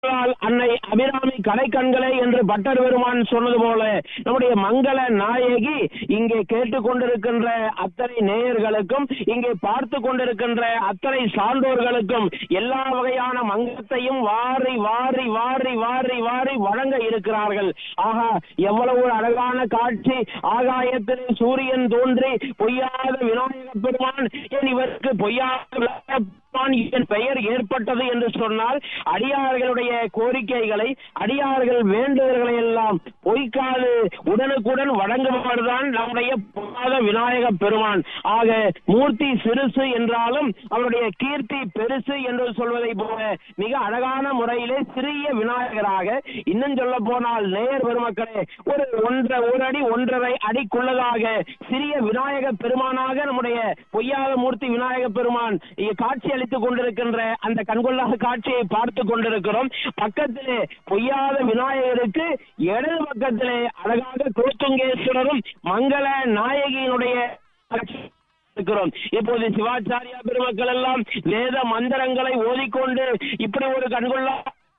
ஆனால் அன்னை அபிராமி கடைக்கண்களே என்று பட்டர் பெருமான் சொன்னது போல நம்முடைய மங்கள நாயகி இங்கே கேட்டுக்கொண்டிருக்கின்ற அத்தனை நேயர்களுக்கும் இங்கே பார்த்து கொண்டிருக்கின்ற அத்தனை சான்றோர்களுக்கும் எல்லா வகையான மங்களத்தையும் வாரி வாரி வாரி வாரி வாரி வழங்க இருக்கிறார்கள் ஆகா எவ்வளவு ஒரு அழகான காட்சி ஆகாயத்தில் சூரியன் தோன்றி பொய்யாத விநாயக பெருமான் என் இவருக்கு பொய்யாத விநாயகப் பெருமான் என் பெயர் ஏற்பட்டது என்று சொன்னால் அடியார்களுடைய கோரிக்கைகளை அடியார்கள் வேண்டுதல்களை எல்லாம் பொய்க்காது உடனுக்குடன் வழங்குபவர்தான் நம்முடைய பொய்யாத விநாயக பெருமான் ஆக மூர்த்தி சிறுசு என்றாலும் அவருடைய கீர்த்தி பெருசு என்று சொல்வதை போல மிக அழகான முறையிலே சிறிய விநாயகராக இன்னும் சொல்ல போனால் நேயர் பெருமக்களே ஒரு ஒன்றரை ஒரு அடி ஒன்றரை அடிக்குள்ளதாக சிறிய விநாயக பெருமானாக நம்முடைய பொய்யாத மூர்த்தி விநாயக பெருமான் இங்கே காட்சி அளித்துக் கொண்டிருக்கின்ற அந்த கண்கொள்ளாத காட்சியை பார்த்து கொண்டிருக்கிறோம் பக்கத்திலே பொய்யாத விநாயகருக்கு இடது பக்கத்திலே அழகாக கோத்துங்கேஸ்வரரும் மங்கள நாயகியினுடைய இருக்கிறோம் இப்போது சிவாச்சாரியா பெருமக்கள் எல்லாம் வேத மந்திரங்களை ஓதிக்கொண்டு இப்படி ஒரு கண்கொள்ளா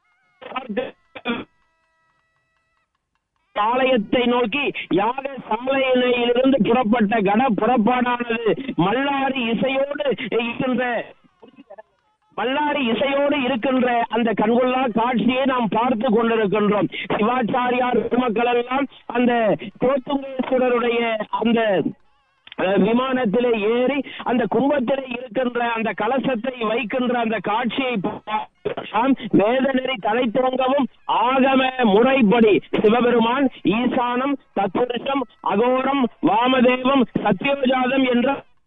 ஆலயத்தை நோக்கி யாக சாலையிலிருந்து புறப்பட்ட கன புறப்பாடானது மல்லாரி இசையோடு இருக்கின்ற மல்லாரி இசையோடு இருக்கின்ற அந்த கண்கொள்ளா காட்சியை நாம் பார்த்து கொண்டிருக்கின்றோம் சிவாச்சாரியார் பெருமக்கள் எல்லாம் அந்த கோத்துங்கேஸ்வரருடைய அந்த அஹ், விமானத்திலே ஏறி அந்த கும்பத்திலே இருக்கின்ற அந்த கலசத்தை வைக்கின்ற அந்த காட்சியை பார்த்தால் வேத நெறி தலை துவங்கவும் ஆகம முறைப்படி சிவபெருமான் ஈசானம் தத்புருஷம் அகோரம் வாமதேவம் சத்யோஜாதம் என்ற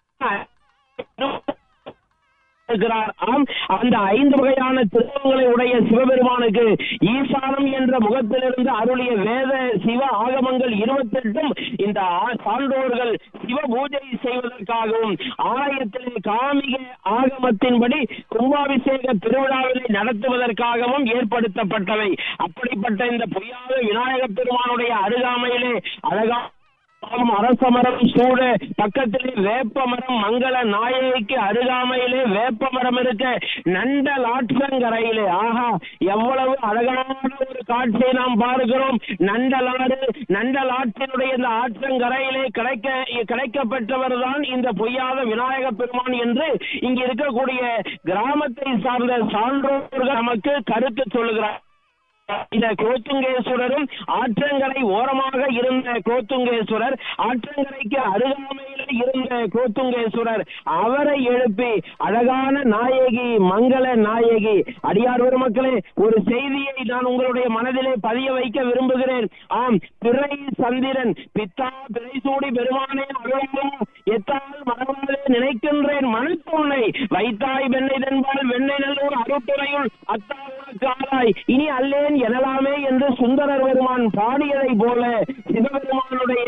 இருக்கிறார் ஆம் அந்த ஐந்து வகையான திருவங்களை உடைய சிவபெருமானுக்கு ஈசானம் என்ற முகத்திலிருந்து அருளிய வேத சிவ ஆகமங்கள் இருபத்தெட்டும் இந்த ஆ- சான்றோர்கள் சிவ பூஜை செய்வதற்காகவும் ஆலயத்திலே காமிக ஆகமத்தின்படி கும்பாபிஷேக திருவிழாவினை நடத்துவதற்காகவும் ஏற்படுத்தப்பட்டவை அப்படிப்பட்ட இந்த பொய்யாத விநாயக பெருமானுடைய அருகாமையிலே அழகா மரம், அரச மரம் சூழ பக்கத்திலே வேப்ப மரம் மங்கள நாயகிக்கு அருகாமையிலே வேப்ப மரம் இருக்க நண்டல் ஆற்றங்கரையிலே ஆஹா எவ்வளவு அழகான ஒரு காட்சியை நாம் பார்க்கிறோம் நண்டலாறு நண்டல் ஆற்றினுடைய இந்த ஆற்றங்கரையிலே கிடைக்க கிடைக்கப்பெற்றவர் தான் இந்த பொய்யாத விநாயக பெருமான் என்று இங்கு இருக்கக்கூடிய கிராமத்தை சார்ந்த சான்றோர்கள் நமக்கு கருத்து சொல்லுகிறார் இந்த கோத்துங்கேஸ்வரரும் ஆற்றங்கரை ஓரமாக இருந்த கோத்துங்கேஸ்வரர் ஆற்றங்கரைக்கு அருகாமையில் இருந்த கோத்துங்கேஸ்வரர் அவரை எழுப்பி அழகான நாயகி மங்கள நாயகி அடியார் பெருமக்களே ஒரு செய்தியை நான் உங்களுடைய மனதிலே பதிய வைக்க விரும்புகிறேன் ஆம் பிறை சந்திரன் பித்தா பிறை சூடி பெருமானே அருளாலும் எத்தால் மறவாதே நினைக்கின்றேன் மனத்துணை வைத்தாய் வெண்ணெய் தென்பால் வெண்ணெய் நல்லூர் அருட்டுறையுள் அத்தா உனக்கு ஆளாய் இனி அல்லேன் எனலாமே என்று சுந்தரர் பெருமான் பாடியதை போல சிவபெருமானுடைய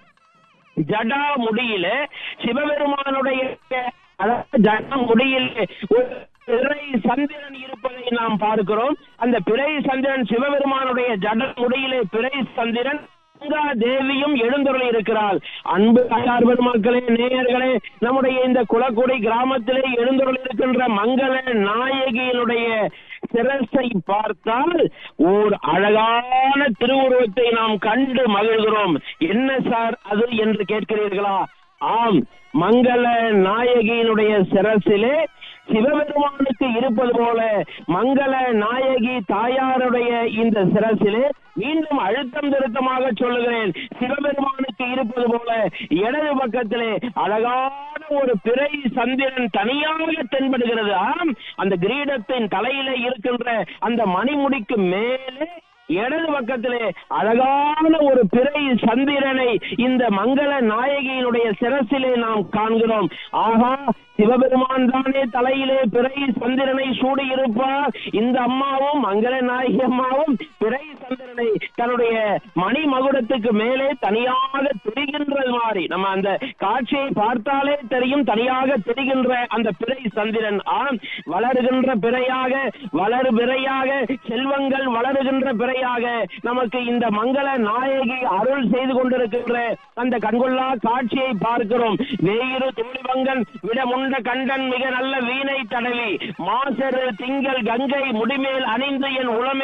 ஜடா முடியில சிவபெருமானுடைய அதாவது ஜடா முடியிலே ஒரு பிறை சந்திரன் இருப்பதை நாம் பார்க்கிறோம் அந்த பிறை சந்திரன் சிவபெருமானுடைய ஜட முடியிலே பிறை சந்திரன் கங்கா தேவியும் எழுந்தருளி இருக்கிறாள் அன்பு தாயார் பெருமக்களே நேயர்களே நம்முடைய இந்த குளக்குடி கிராமத்திலே எழுந்தருளி இருக்கின்ற மங்கள நாயகியினுடைய சிரசை பார்த்தால் ஓர் அழகான திருவுருவத்தை நாம் கண்டு மகிழ்கிறோம் என்ன சார் அது என்று கேட்கிறீர்களா ஆம் மங்கள நாயகியினுடைய சிரசிலே சிவபெருமானுக்கு இருப்பது போல மங்கள நாயகி தாயாருடைய இந்த சிரசிலே மீண்டும் அழுத்தம் திருத்தமாக சொல்லுகிறேன் சிவபெருமானுக்கு இருப்பது போல இடது பக்கத்திலே அழகான ஒரு பிறை சந்திரன் தனியாக தென்படுகிறது ஆம் அந்த கிரீடத்தின் தலையிலே இருக்கின்ற அந்த மணிமுடிக்கு மேலே இடது பக்கத்திலே அழகான ஒரு பிறை சந்திரனை இந்த மங்கள நாயகியினுடைய சிரசிலே நாம் காண்கிறோம் ஆகா சிவபெருமான் தானே தலையிலே பிறை சந்திரனை சூடியிருப்பார் இந்த அம்மாவும் மங்கள நாயகி அம்மாவும் பிறை சந்திரனை தன்னுடைய மணி மகுடத்துக்கு மேலே தனியாக தெரிகின்றது மாதிரி நம்ம அந்த காட்சியை பார்த்தாலே தெரியும் தனியாக தெரிகின்ற அந்த பிறை சந்திரன் ஆம் வளருகின்ற பிறையாக வளரு பிறையாக செல்வங்கள் வளருகின்ற பிறையாக வகையாக நமக்கு இந்த மங்கள நாயகி அருள் செய்து கொண்டிருக்கின்ற அந்த கண்கொள்ளா காட்சியை பார்க்கிறோம் வேயிறு தோழிவங்கன் விடமுண்ட கண்டன் மிக நல்ல வீணை தடவி மாசரு திங்கள் கங்கை முடிமேல் அணிந்து என் உளமே